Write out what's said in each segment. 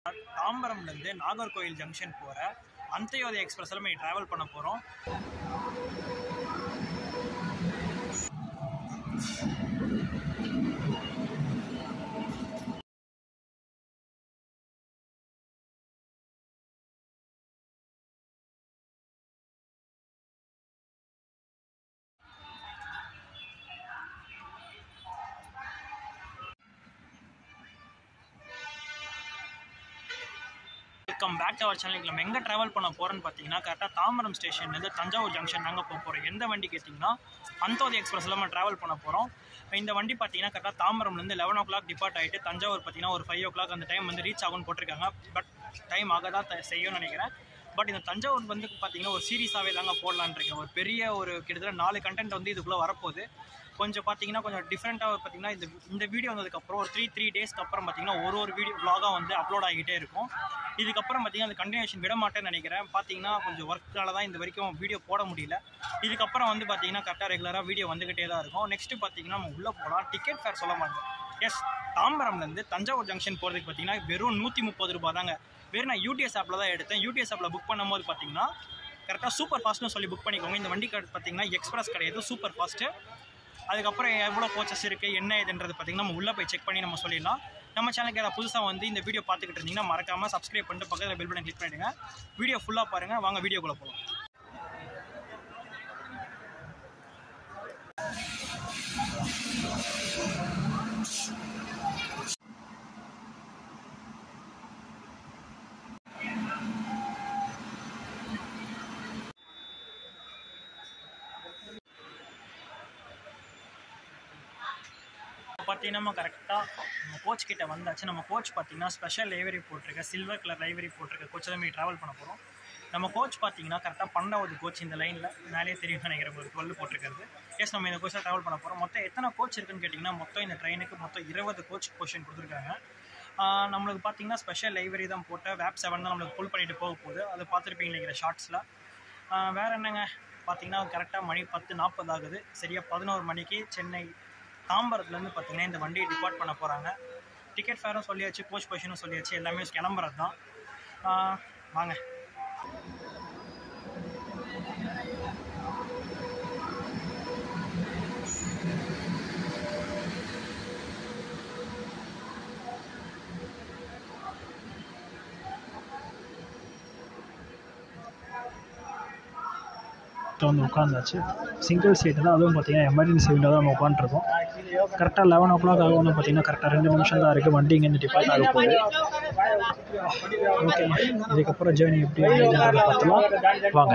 தாம்பரம்லேருந்து Nagercoil junction போகிற அந்தியோதய எக்ஸ்பிரஸில் நம்ம ட்ராவல் பண்ண போகிறோம் வெல்கம் பேக் டு அவர் சேனலுக்கு நம்ம எங்கே ட்ராவல் பண்ண போகிறோன்னு பார்த்தீங்கன்னா கரெக்டாக தாம்பரம் ஸ்டேஷன்லேருந்து தஞ்சாவூர் ஜங்ஷன் நாங்கள் போக போகிறோம் எந்த வண்டி கேட்டிங்கன்னா அந்தோதி எக்ஸ்பிரஸில் நம்ம ட்ராவல் பண்ண போகிறோம் இந்த வண்டி பார்த்தீங்கன்னா கரெக்டாக தாம்பரம்லேருந்து லெவன் ஓ கிளாக் டிபார்ட் ஆகிட்டு தஞ்சாவூர் பார்த்தீங்கன்னா ஒரு ஃபைவ் ஓ கிளாக் அந்த டைம் வந்து ரீச் ஆகும்னு போட்டிருக்காங்க பட் டைம் ஆக தான் த- செய்யும்னு நினைக்கிறேன் பட் இந்த தஞ்சாவூர் வந்து பார்த்தீங்கன்னா ஒரு சீரியஸாகவே தாங்க போடலான்னு இருக்கேன் ஒரு பெரிய ஒரு கிட்டத்தட்ட நாலு கண்டென்ட் வந்து இதுக்குள்ளே வரப்போகுது கொஞ்சம் பார்த்தீங்கன்னா கொஞ்சம் டிஃப்ரெண்ட்டாக பார்த்தீங்கன்னா இந்த இந்த வீடியோ வந்ததுக்கப்புறம் ஒரு த்ரீ த்ரீ டேஸ்க்கு அப்புறம் பார்த்தீங்கன்னா ஒரு ஒரு வீடியோ vlog-ஆ வந்து அப்லோட் ஆகிட்டே இருக்கும் இதுக்கப்புறம் பார்த்தீங்கன்னா அந்த கண்டினியூஷன் விட மாட்டேன்னு நினைக்கிறேன் பார்த்தீங்கன்னா கொஞ்சம் ஒர்க்கால தான் இந்த வரைக்கும் வீடியோ போட முடியல இதுக்கப்புறம் வந்து பார்த்தீங்கன்னா கரெக்டாக ரெகுலராக வீடியோ வந்துக்கிட்டே தான் இருக்கும் நெக்ஸ்ட்டு பார்த்தீங்கன்னா நம்ம உள்ளே போகலாம் டிக்கெட் ஃபேர் சொல்ல மாட்டேன் எஸ் தாம்பரம்லேருந்து தஞ்சாவூர் ஜங்ஷன் போகிறதுக்கு பார்த்தீங்கன்னா வெறும் நூற்றி முப்பது ரூபா தாங்க வெறும் நான் யூடிஎஸ் ஆப்பில் தான் எடுத்தேன் யூடிஎஸ் ஆப்பில் புக் பண்ணும்போது பார்த்தீங்கன்னா கரெக்டாக சூப்பர் ஃபாஸ்ட்னு சொல்லி புக் பண்ணிக்கோங்க இந்த வண்டி கார்டு பார்த்தீங்கன்னா எக்ஸ்பிரஸ் கிடையாது சூப்பர் ஃபாஸ்ட்டு அதுக்கப்புறம் எவ்வளோ கோச்சஸ் இருக்குது என்ன ஏதுன்றது பார்த்தீங்கன்னா நம்ம உள்ளே போய் செக் பண்ணி நம்ம சொல்லிடலாம் நம்ம சேனலுக்கு ஏதாவது புதுசாக வந்து இந்த வீடியோ பார்த்துக்கிட்டு இருந்தீங்கன்னா மறக்காமல் சப்ஸ்கிரைப் பண்ணிட்டு பக்கத்தில் பெல் பட்டன் கிளிக் பண்ணிடுங்க வீடியோ ஃபுல்லாக பாருங்கள் வாங்க வீடியோக்குள்ளே போகலாம் பார்த்தீங்கன்னா நம்ம கரெக்டாக நம்ம கோச் கிட்ட வந்தாச்சு நம்ம கோச் பார்த்தீங்கன்னா ஸ்பெஷல் லைவரி போட்டிருக்க சில்வர் கலர் லைவரி போட்டிருக்க கோச்சில் நம்ம ட்ராவல் பண்ண போகிறோம் நம்ம கோச் பார்த்தீங்கன்னா கரெக்டாக பன்னெண்டாவது கோச் இந்த லைனில் மேலே தெரியும் நினைக்கிற ஒரு டுவெல் போட்டிருக்கிறது எஸ் நம்ம இந்த கோச்சில் ட்ராவல் பண்ண போகிறோம் மொத்தம் எத்தனை கோச் இருக்குன்னு கேட்டிங்கன்னா மொத்தம் இந்த ட்ரெயினுக்கு மொத்தம் இருபது கோச் கொஷின் கொடுத்துருக்காங்க ஆஹ் நம்மளுக்கு பார்த்தீங்கன்னா ஸ்பெஷல் லைவரி தான் போட்ட வேப் செவன் தான் நம்மளுக்கு புல் பண்ணிட்டு போக போகுது அது பார்த்துருப்பீங்க நினைக்கிற ஷார்ட்ஸில் வேறு என்னங்க பார்த்தீங்கன்னா கரெக்டாக மணி பத்து நாற்பது ஆகுது சரியாக பதினோரு மணிக்கு சென்னை தாம்பரத்துலேருந்து பார்த்தீங்கன்னா இந்த வண்டியை டிபார்ட் பண்ண போகிறாங்க டிக்கெட் ஃபேரும் சொல்லியாச்சு கோச் பொசிஷனும் சொல்லியாச்சு எல்லாமே கிளம்புறது தான் ஆஹ் வாங்க வந்து உட்காந்தாச்சு சிங்கிள் சீட்டு தான் அதுவும் பார்த்தீங்கன்னா எமர்ஜென்சி விண்டோ தான் நம்ம உட்காந்துருக்கோம் கரெக்டாக லெவன் ஓ கிளாக் ஆகும்னு பார்த்தீங்கன்னா கரெக்டாக ரெண்டு நிமிஷம் தான் இருக்குது வண்டி இங்கேருந்து டிபார்ட் ஆக போகுது ஓகே இதுக்கப்புறம் ஜேர்னி எப்படி அப்படிங்கிறத பார்த்துலாம் வாங்க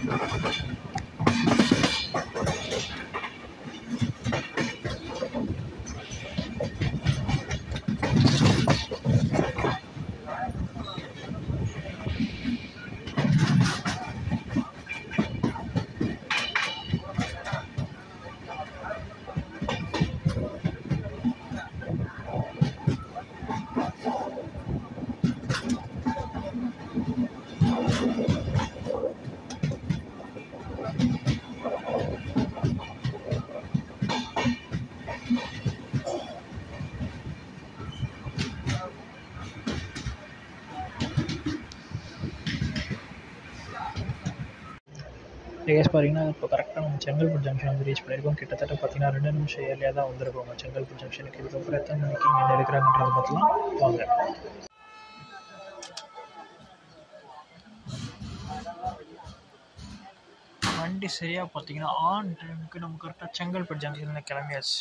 கேஸ் பார்த்தீங்கன்னா இப்போ கரெக்டாக நம்ம செங்கல்பட்டு ஜங்ஷன் வந்து ரீச் பண்ணியிருக்கோம் கிட்டத்தட்ட பார்த்தீங்கன்னா ரெண்டு நிமிஷம் ஏர்லியாக தான் வந்திருக்கோம் செங்கல்பட்டு ஜங்ஷனுக்கு இதுக்கப்புறம் எத்தனை மணிக்கு இங்கே எடுக்கிறாங்கன்றதை பார்த்துலாம் வாங்க வண்டி சரியாக பார்த்தீங்கன்னா ஆன் டைமுக்கு நம்ம கரெக்டாக செங்கல்பட்டு ஜங்ஷனில் கிளம்பியாச்சு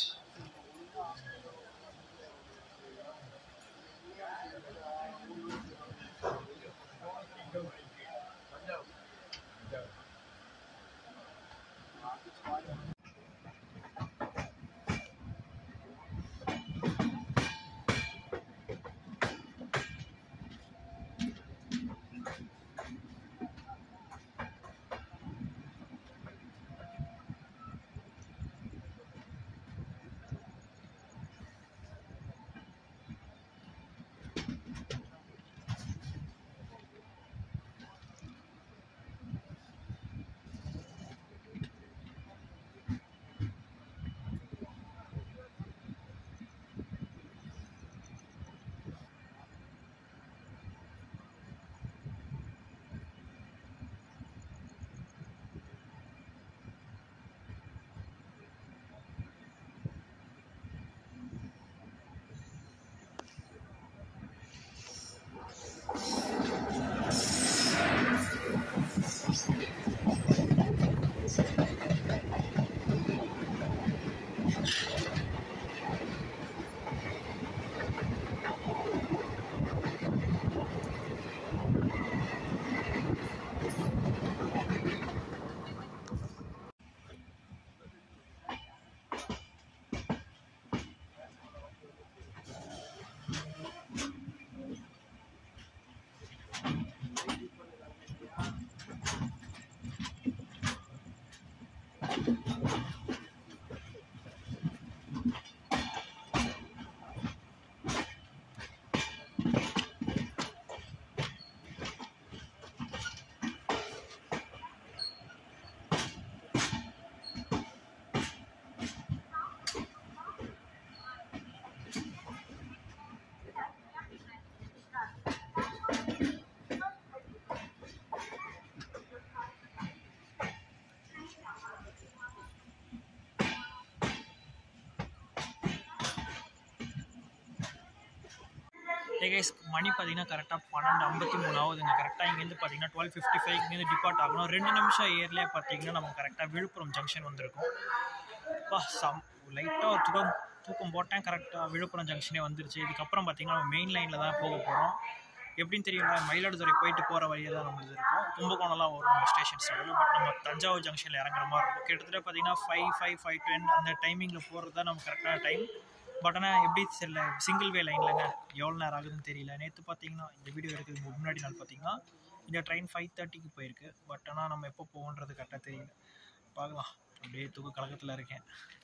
கைஸ் மணி பார்த்தீங்கன்னா கரெக்டாக பன்னெண்டு ஐம்பத்தி மூணு ஆகுதுங்க கரெக்டாக இங்கேருந்து பார்த்தீங்கன்னா டுவெல் ஃபிஃப்டி ஃபைவ் இங்கேருந்து டிபார்ட் ஆகணும் ரெண்டு நிமிஷம் ஏர்லேயே பார்த்தீங்கன்னா நம்ம கரெக்டாக விழுப்புரம் ஜங்ஷன் வந்திருக்கோம் அப்பா சம் லைட்டாக ஒரு தூக்கம் தூக்கம் போட்டேன் கரெக்டாக விழுப்புரம் ஜங்ஷனே வந்துருச்சு இதுக்கப்புறம் பார்த்தீங்கன்னா நம்ம மெயின் லைனில் தான் போக போகிறோம் எப்படின்னு தெரியல மயிலாடுதுறை போயிட்டு போகிற வழியே தான் நம்மளுது இருக்கும் கும்பகோணம்லாம் வரும் நம்ம ஸ்டேஷன் சைடில் பட் நம்ம தஞ்சாவூர் ஜங்ஷனில் இறங்குற மாதிரி இருக்கும் கிட்டத்தட்ட பார்த்தீங்கன்னா ஃபைவ் ஃபைவ் ஃபைவ் டென் அந்த டைமிங்கில் போகிறது தான் நம்ம கரெக்டான டைம் பட் ஆனால் எப்படி தெரியல சிங்கிள் வே லைன்லங்க எவ்வளோ நேரம் ஆகுதுன்னு தெரியல நேற்று பார்த்தீங்கன்னா இந்த வீடியோ எடுக்கிறதுக்கு முன்னாடி நாள் பார்த்தீங்கன்னா இந்த ட்ரெயின் ஃபைவ் தேர்ட்டிக்கு போயிருக்கு பட் ஆனால் நம்ம எப்போ போவோன்றது கரெக்டாக தெரியல பார்க்கலாம் அப்படியே தூக்க கழகத்தில் இருக்கேன்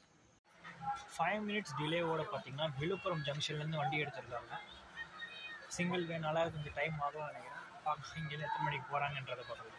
ஃபைவ் மினிட்ஸ் டிலேவோட பார்த்தீங்கன்னா விழுப்புரம் ஜங்ஷன்லேருந்து வண்டி எடுத்திருக்காங்க சிங்கிள் வேனால கொஞ்சம் டைம் ஆகும்னு நினைக்கிறேன் பார்க்கலாம் இங்கேருந்து எத்தனை மணிக்கு போகிறாங்கன்றதை பார்க்கலாம்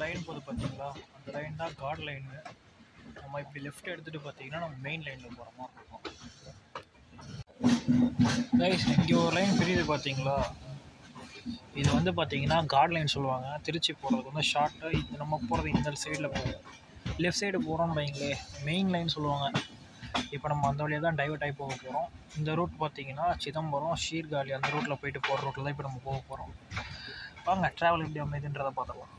லைன் போகுது பார்த்தீங்களா அந்த லைன் தான் காட் லைனு நம்ம இப்படி லெஃப்ட் எடுத்துகிட்டு பார்த்தீங்கன்னா நம்ம மெயின் லைனில் போகிற மாதிரி இருக்கும் கைஸ் இங்கே ஒரு லைன் பிரியுது பார்த்தீங்களா இது வந்து பார்த்தீங்கன்னா காட் லைன் சொல்லுவாங்க திருச்சி போகிறதுக்கு வந்து ஷார்ட்டு இது நம்ம போகிறது இந்த சைடில் போகும் லெஃப்ட் சைடு போகிறோம்னு வைங்களே மெயின் லைன் சொல்லுவாங்க இப்போ நம்ம அந்த வழியாக தான் டைவர்ட் ஆகி போக போகிறோம் இந்த ரூட் பார்த்தீங்கன்னா சிதம்பரம் ஷீர்காழி அந்த ரூட்டில் போயிட்டு போகிற ரூட்டில் தான் இப்போ நம்ம போக போகிறோம் வாங்க ட்ராவல் எப்படி அமைதுன்றதை பார்த்துக்கலாம்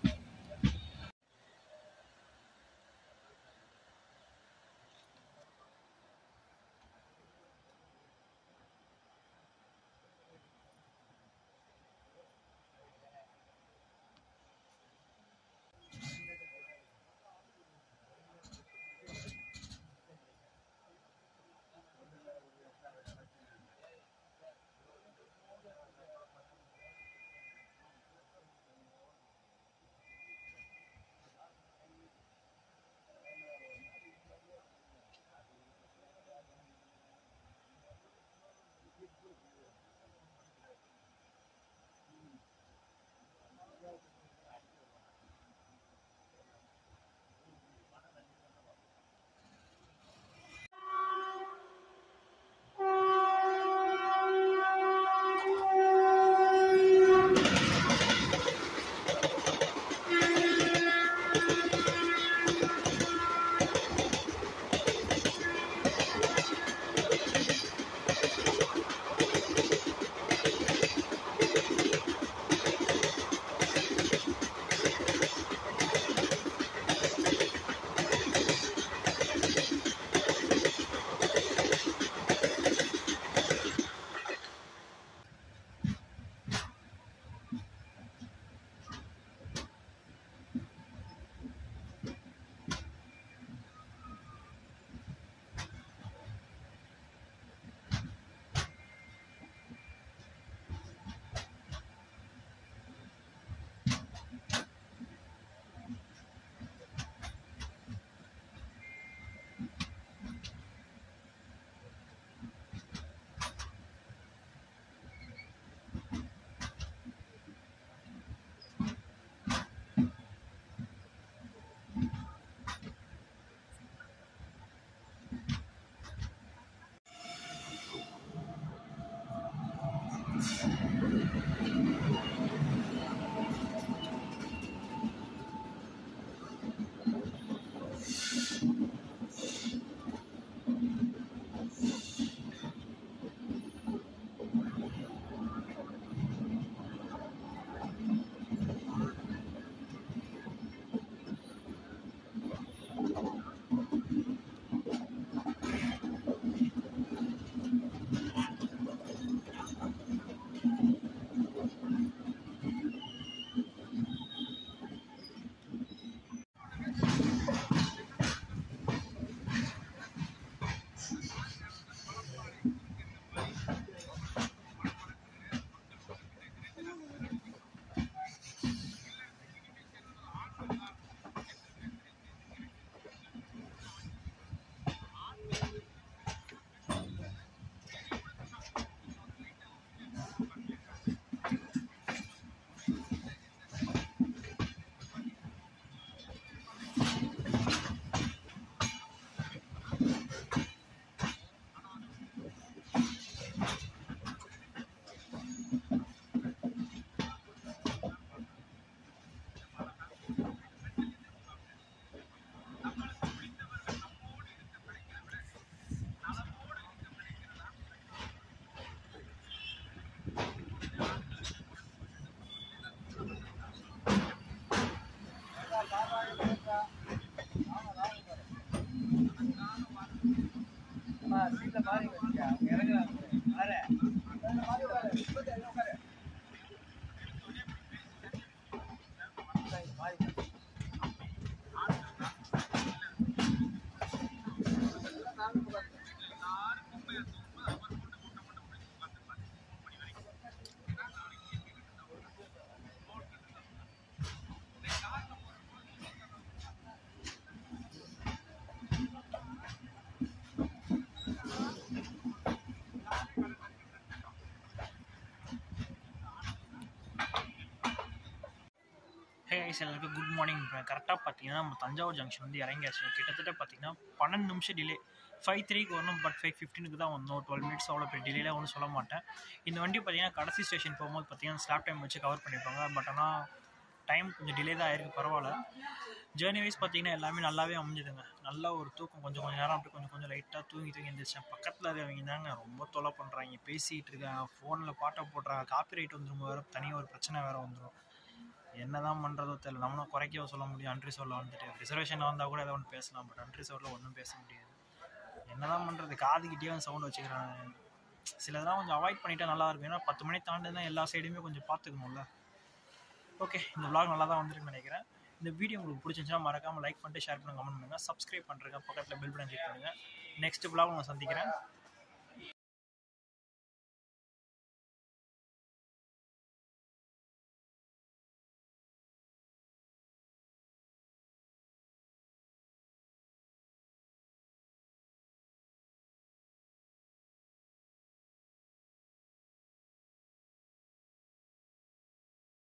ஐஸ் எல்லாருக்கும் குட் மார்னிங் கரெக்டாக பார்த்தீங்கன்னா நம்ம தஞ்சாவூர் ஜங்ஷன் வந்து இறங்கியாச்சு கிட்டத்தட்ட பார்த்தீங்கன்னா பன்னெண்டு நிமிஷம் டிலே ஃபைவ் த்ரீக்கு வரணும் பட் ஃபைவ் ஃபிஃப்டீனுக்கு தான் வந்தோம் டுவெல் மினிட்ஸ் அவ்வளோ பெரிய டிலேலாம் ஒன்றும் சொல்ல மாட்டேன் இந்த வண்டி பார்த்தீங்கன்னா கடைசி ஸ்டேஷன் போகும்போது பார்த்தீங்கன்னா ஸ்லாப் டைம் வச்சு கவர் பண்ணியிருப்பாங்க பட் ஆனால் டைம் கொஞ்சம் டிலே தான் ஆயிருக்கு பரவாயில்ல ஜேர்னி வைஸ் பார்த்தீங்கன்னா எல்லாமே நல்லாவே அமைஞ்சுதுங்க நல்லா ஒரு தூக்கம் கொஞ்சம் கொஞ்சம் நேரம் அப்படி கொஞ்சம் கொஞ்சம் லைட்டாக தூங்கி தூங்கி எழுந்திரிச்சேன் பக்கத்தில் இருக்கவங்க தாங்க ரொம்ப தொலை பண்ணுறாங்க பேசிகிட்டு இருக்காங்க ஃபோனில் பாட்டை போடுறாங்க காப்பி ரைட் வந்துடும் வேறு தனியாக ஒரு பிரச்சனை வேறு வந்துடும் என்ன தான் பண்ணுறதோ தெரியல நம்மளும் குறைக்கவோ சொல்ல முடியும் அன்ரிசர்வில் வந்துட்டு ரிசர்வேஷனில் வந்தால் கூட ஏதோ ஒன்று பேசலாம் பட் அன்ரிசர்வில் ஒன்றும் பேச முடியாது என்ன தான் பண்ணுறது காதுகிட்டே வந்து சவுண்ட் வச்சுக்கிறாங்க சிலதெல்லாம் கொஞ்சம் அவாய்ட் பண்ணிட்டா நல்லா இருக்கும் ஏன்னா பத்து மணி தாண்டினா எல்லா சைடுமே கொஞ்சம் பார்த்துக்கணும்ல ஓகே இந்த vlog நல்லா தான் வந்திருக்குன்னு நினைக்கிறேன் இந்த வீடியோ உங்களுக்கு பிடிச்சிருந்துச்சுன்னா மறக்காமல் லைக் பண்ணிட்டு ஷேர் பண்ணுங்க கமெண்ட் பண்ணுங்கள் சப்ஸ்கிரைப் பண்ணுறேங்க பக்கத்தில் பெல் பட்டன் கிளிக் பண்ணுங்கள் நெக்ஸ்ட் vlog உங்களை சந்திக்கிறேன்